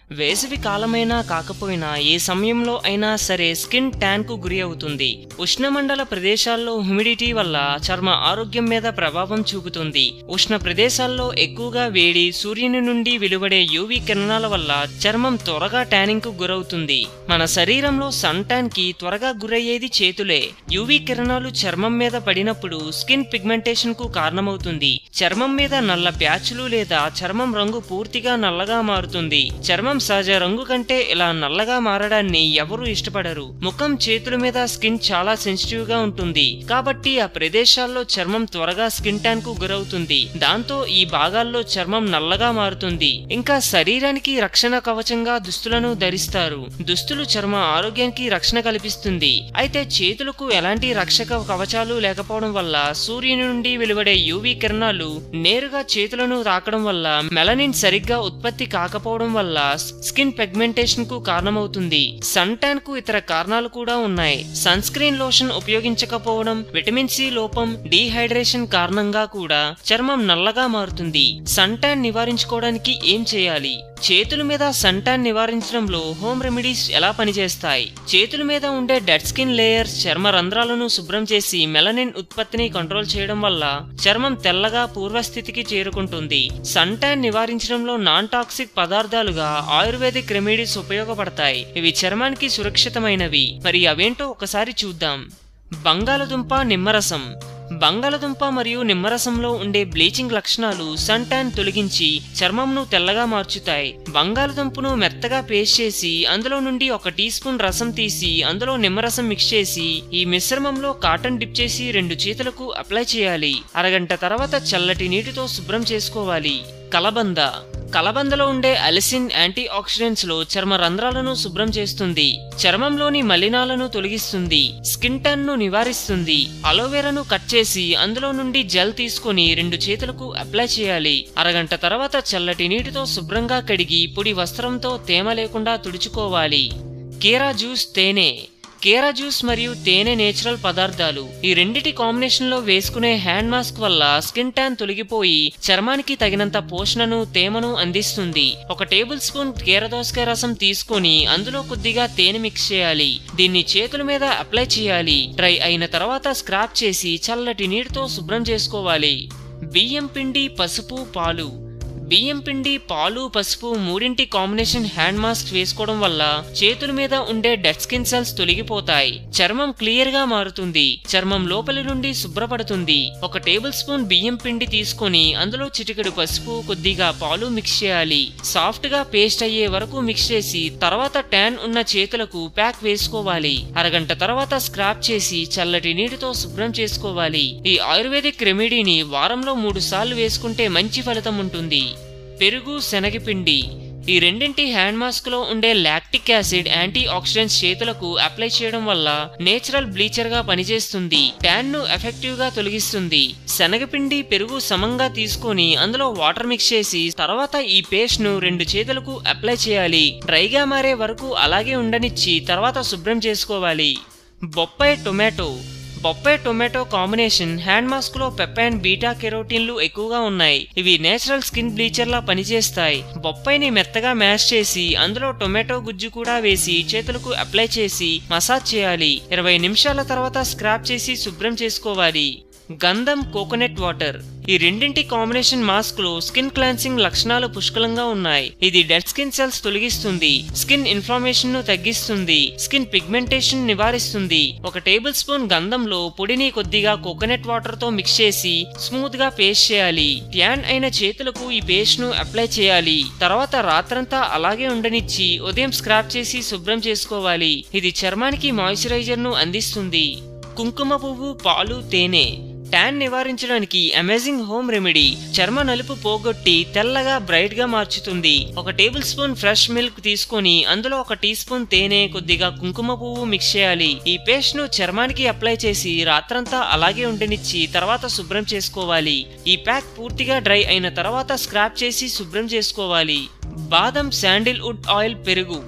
వేసవి కాలమైనా కాకపోయినా ఏ సమయంలో అయినా సరే స్కిన్ ట్యాన్ కు గురి అవుతుంది ఉష్ణమండల ప్రదేశాల్లో హ్యూమిడిటీ వల్ల చర్మ ఆరోగ్యం మీద ప్రభావం చూపుతుంది ఉష్ణ ప్రదేశాల్లో ఎక్కువగా వేడి సూర్యుని నుండి వెలువడే యూవీ కిరణాల వల్ల చర్మం త్వరగా ట్యానింగ్ కు గురవుతుంది మన శరీరంలో సన్ ట్యాన్ కి త్వరగా గురయ్యేది చేతులే యూవీ కిరణాలు చర్మం మీద పడినప్పుడు స్కిన్ పిగ్మెంటేషన్ కు కారణమవుతుంది చర్మం మీద నల్ల ప్యాచులు లేదా చర్మం రంగు పూర్తిగా నల్లగా మారుతుంది చర్మం సహజ రంగు కంటే ఇలా నల్లగా మారడాన్ని ఎవరూ ఇష్టపడరు ముఖం చేతుల మీద స్కిన్ చాలా సెన్సిటివ్ గా ఉంటుంది కాబట్టి ఆ ప్రదేశాల్లో చర్మం త్వరగా స్కిన్ ట్యాన్ కు గురవుతుంది దాంతో ఈ భాగాల్లో చర్మం నల్లగా మారుతుంది ఇంకా శరీరానికి రక్షణ కవచంగా దుస్తులను ధరిస్తారు దుస్తులు చర్మ ఆరోగ్యానికి రక్షణ కల్పిస్తుంది అయితే చేతులకు ఎలాంటి రక్షక కవచాలు లేకపోవడం వల్ల సూర్యుని నుండి వెలువడే యూవీ కిరణాలు నేరుగా చేతులను తాకడం వల్ల మెలనిన్ సరిగ్గా ఉత్పత్తి కాకపోవడం వల్ల స్కిన్ పెగ్మెంటేషన్ కు కారణమవుతుంది సన్ ట్యాన్ కు ఇతర కారణాలు కూడా ఉన్నాయి సన్ స్క్రీన్ లోషన్ ఉపయోగించకపోవడం విటమిన్ సి లోపం డీహైడ్రేషన్ కారణంగా కూడా చర్మం నల్లగా మారుతుంది సన్ ట్యాన్ నివారించుకోవడానికి ఏం చేయాలి చేతుల మీద సన్ ట్యాన్ నివారించడంలో హోమ్ రెమెడీస్ ఎలా పనిచేస్తాయి చేతుల మీద ఉండే డెడ్ స్కిన్ లేయర్స్ చర్మ రంధ్రాలను శుభ్రం చేసి మెలనిన్ ఉత్పత్తిని కంట్రోల్ చేయడం వల్ల చర్మం తెల్లగా పూర్వస్థితికి చేరుకుంటుంది సన్ ట్యాన్ నివారించడంలో నాన్ టాక్సిక్ పదార్థాలుగా ఆయుర్వేదిక్ రెమెడీస్ ఉపయోగపడతాయి ఇవి చర్మానికి సురక్షితమైనవి మరి అవేంటో ఒకసారి చూద్దాం బంగాళదుంప నిమ్మరసం బంగాళదుంప మరియు నిమ్మరసంలో ఉండే బ్లీచింగ్ లక్షణాలు సన్ ట్యాన్ తొలగించి చర్మంను తెల్లగా మార్చుతాయి బంగాళదుంపను మెత్తగా పేస్ట్ చేసి అందులో నుండి ఒక టీ స్పూన్ రసం తీసి అందులో నిమ్మరసం మిక్స్ చేసి ఈ మిశ్రమంలో కాటన్ డిప్ చేసి రెండు చేతులకు అప్లై చేయాలి అరగంట తర్వాత చల్లటి నీటితో శుభ్రం చేసుకోవాలి కలబంద కలబందలో ఉండే అలిసిన్ యాంటీ ఆక్సిడెంట్స్ లో చర్మ రంధ్రాలను శుభ్రం చేస్తుంది చర్మంలోని మలినాలను తొలగిస్తుంది స్కిన్ టన్ ను నివారిస్తుంది అలోవెరాను కట్ చేసి అందులో నుండి జెల్ తీసుకొని రెండు చేతులకు అప్లై చేయాలి అరగంట తర్వాత చల్లటి నీటితో శుభ్రంగా కడిగి పొడి వస్త్రంతో తేమ లేకుండా తుడుచుకోవాలి కీరా జ్యూస్ తేనె కేరా జ్యూస్ మరియు తేనె నేచురల్ పదార్థాలు ఈ రెండిటి కాంబినేషన్ లో వేసుకునే హ్యాండ్ మాస్క్ వల్ల స్కిన్ ట్యాన్ తొలగిపోయి చర్మానికి తగినంత పోషణను తేమను అందిస్తుంది ఒక టేబుల్ స్పూన్ కీరదోసకాయ రసం తీసుకొని అందులో కొద్దిగా తేనె మిక్స్ చేయాలి దీన్ని చేతుల మీద అప్లై చేయాలి డ్రై అయిన తర్వాత స్క్రాప్ చేసి చల్లటి నీటితో శుభ్రం చేసుకోవాలి బియ్యం పిండి పసుపు పాలు బియ్యం పిండి పాలు పసుపు మూడింటి కాంబినేషన్ హ్యాండ్ మాస్క్ వేసుకోవడం వల్ల చేతుల మీద ఉండే డెడ్ స్కిన్ సెల్స్ తొలగిపోతాయి చర్మం క్లియర్ గా మారుతుంది చర్మం లోపలి నుండి శుభ్రపడుతుంది ఒక టేబుల్ స్పూన్ బియ్యం పిండి తీసుకొని అందులో చిటికెడు పసుపు కొద్దిగా పాలు మిక్స్ చేయాలి సాఫ్ట్ గా పేస్ట్ అయ్యే వరకు మిక్స్ చేసి తర్వాత ట్యాన్ ఉన్న చేతులకు ప్యాక్ వేసుకోవాలి అరగంట తర్వాత స్క్రాప్ చేసి చల్లటి నీటితో శుభ్రం చేసుకోవాలి ఈ ఆయుర్వేదిక్ రెమెడీని వారంలో మూడు సార్లు వేసుకుంటే మంచి ఫలితం ఉంటుంది పెరుగు శనగపిండి ఈ రెండింటి హ్యాండ్ మాస్క్ లో ఉండే లాక్టిక్ యాసిడ్ యాంటీ ఆక్సిడెంట్స్ చేతులకు అప్లై చేయడం వల్ల నేచురల్ బ్లీచర్ గా పనిచేస్తుంది ట్యాన్ ను ఎఫెక్టివ్ గా తొలగిస్తుంది శనగపిండి పెరుగు సమంగా తీసుకొని అందులో వాటర్ మిక్స్ చేసి తర్వాత ఈ పేస్ట్ ను రెండు చేతులకు అప్లై చేయాలి డ్రైగా మారే వరకు అలాగే ఉండనిచ్చి తర్వాత శుభ్రం చేసుకోవాలి బొప్పాయి టొమాటో బొప్పాయి టొమాటో కాంబినేషన్ హ్యాండ్ మాస్క్ లో పెప్పైన్ బీటా కెరోటిన్లు ఎక్కువగా ఉన్నాయి ఇవి నేచురల్ స్కిన్ బ్లీచర్ లా పనిచేస్తాయి బొప్పాయిని మెత్తగా మ్యాష్ చేసి అందులో టొమాటో గుజ్జు కూడా వేసి చేతులకు అప్లై చేసి మసాజ్ చేయాలి ఇరవై నిమిషాల తర్వాత స్క్రాప్ చేసి శుభ్రం చేసుకోవాలి గంధం కోకోనట్ వాటర్ ఈ రెండింటి కాంబినేషన్ మాస్క్ లో స్కిన్ క్లాన్సింగ్ లక్షణాలు పుష్కలంగా ఉన్నాయి ఇది డెడ్ స్కిన్ సెల్స్ తొలగిస్తుంది స్కిన్ ఇన్ఫ్లమేషన్ ను తగ్గిస్తుంది స్కిన్ పిగ్మెంటేషన్ నివారిస్తుంది ఒక టేబుల్ స్పూన్ గంధంలో పొడిని కొద్దిగా కోకోనట్ వాటర్ తో మిక్స్ చేసి స్మూత్ గా పేస్ట్ చేయాలి ట్యాన్ అయిన చేతులకు ఈ పేస్ట్ ను అప్లై చేయాలి తర్వాత రాత్రంతా అలాగే ఉండనిచ్చి ఉదయం స్క్రాప్ చేసి శుభ్రం చేసుకోవాలి ఇది చర్మానికి మాయిశ్చరైజర్ ను అందిస్తుంది కుంకుమ పువ్వు పాలు తేనె ట్యాన్ నివారించడానికి అమేజింగ్ హోమ్ రెమెడీ చర్మ నలుపు పోగొట్టి తెల్లగా బ్రైట్ గా మార్చుతుంది ఒక టేబుల్ స్పూన్ ఫ్రెష్ మిల్క్ తీసుకొని అందులో ఒక టీ స్పూన్ తేనె కొద్దిగా కుంకుమ పువ్వు మిక్స్ చేయాలి ఈ పేస్ట్ ను చర్మానికి అప్లై చేసి రాత్రంతా అలాగే ఉండనిచ్చి తర్వాత శుభ్రం చేసుకోవాలి ఈ ప్యాక్ పూర్తిగా డ్రై అయిన తర్వాత స్క్రాప్ చేసి శుభ్రం చేసుకోవాలి బాదం శాండిల్ వుడ్ ఆయిల్ పెరుగు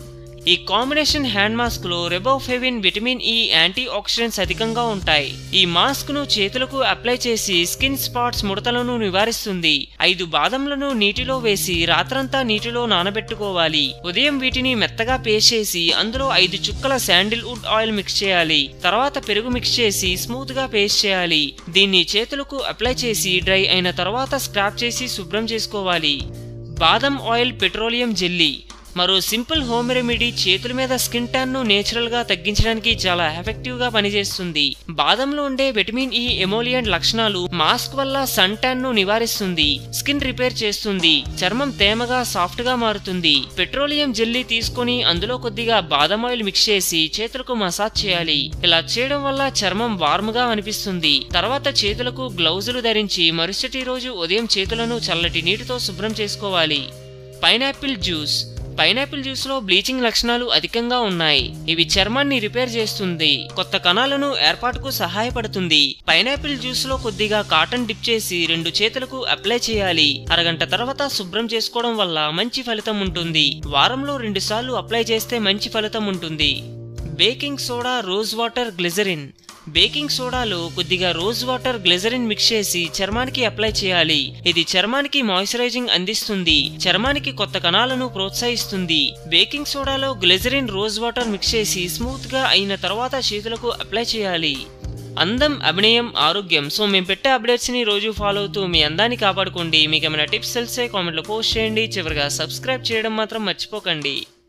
ఈ కాంబినేషన్ హ్యాండ్ మాస్క్ లో riboflavin vitamin E antioxidants అధికంగా ఉంటాయి ఈ మాస్క్ ను చేతులకు అప్లై చేసి స్కిన్ స్పాట్స్ ముడతలను నివారిస్తుంది ఐదు బాదంలను నీటిలో వేసి రాత్రంతా నీటిలో నానబెట్టుకోవాలి ఉదయం వీటిని మెత్తగా పేస్ట్ చేసి అందులో ఐదు చుక్కల శాండిల్ వుడ్ ఆయిల్ మిక్స్ చేయాలి తర్వాత పెరుగు మిక్స్ చేసి స్మూత్ గా పేస్ట్ చేయాలి దీన్ని చేతులకు అప్లై చేసి డ్రై అయిన తర్వాత స్క్రాప్ చేసి శుభ్రం చేసుకోవాలి బాదం ఆయిల్ పెట్రోలియం జెల్లీ మరో సింపుల్ హోమ్ రెమెడీ చేతుల మీద స్కిన్ ట్యాన్ ను నేచురల్ గా తగ్గించడానికి చాలా ఎఫెక్టివ్ గా పనిచేస్తుంది బాదంలో ఉండే విటమిన్ ఈ ఎమోలియంట్ లక్షణాలు మాస్క్ వల్ల సన్ ట్యాన్ ను నివారిస్తుంది స్కిన్ రిపేర్ చేస్తుంది చర్మం తేమగా సాఫ్ట్ గా మారుతుంది పెట్రోలియం జెల్లీ తీసుకొని అందులో కొద్దిగా బాదం ఆయిల్ మిక్స్ చేసి చేతులకు మసాజ్ చేయాలి ఇలా చేయడం వల్ల చర్మం వార్మ్ గా అనిపిస్తుంది తర్వాత చేతులకు గ్లౌజులు ధరించి మరుసటి రోజు ఉదయం చేతులను చల్లటి నీటితో శుభ్రం చేసుకోవాలి పైనాపిల్ జ్యూస్ పైనాపిల్ జ్యూస్ లో బ్లీచింగ్ లక్షణాలు అధికంగా ఉన్నాయి ఇవి చర్మాన్ని రిపేర్ చేస్తుంది కొత్త కణాలను ఏర్పాటుకు సహాయపడుతుంది పైనాపిల్ జ్యూస్ లో కొద్దిగా కాటన్ డిప్ చేసి రెండు చేతులకు అప్లై చేయాలి అరగంట తర్వాత శుభ్రం చేసుకోవడం వల్ల మంచి ఫలితం ఉంటుంది వారంలో రెండు సార్లు అప్లై చేస్తే మంచి ఫలితం ఉంటుంది baking soda rose water glycerin baking సోడాలో కొద్దిగా రోజ్ వాటర్ గ్లిజరిన్ మిక్స్ చేసి చర్మానికి అప్లై చేయాలి ఇది చర్మానికి మాయిశ్చరైజింగ్ అందిస్తుంది చర్మానికి కొత్త కణాలను ప్రోత్సహిస్తుంది బేకింగ్ సోడాలో గ్లిజరిన్ రోజ్ వాటర్ మిక్స్ చేసి స్మూత్ గా అయిన తర్వాత చేతులకు అప్లై చేయాలి అందం అభినయం ఆరోగ్యం సో మేము పెట్టే అప్డేట్స్ ని రోజు ఫాలో అవుతూ మీ అందాన్ని కాపాడుకోండి మీకు ఏమైనా టిప్స్ తెలిసే కామెంట్లో పోస్ట్ చేయండి చివరిగా సబ్స్క్రైబ్ చేయడం మాత్రం మర్చిపోకండి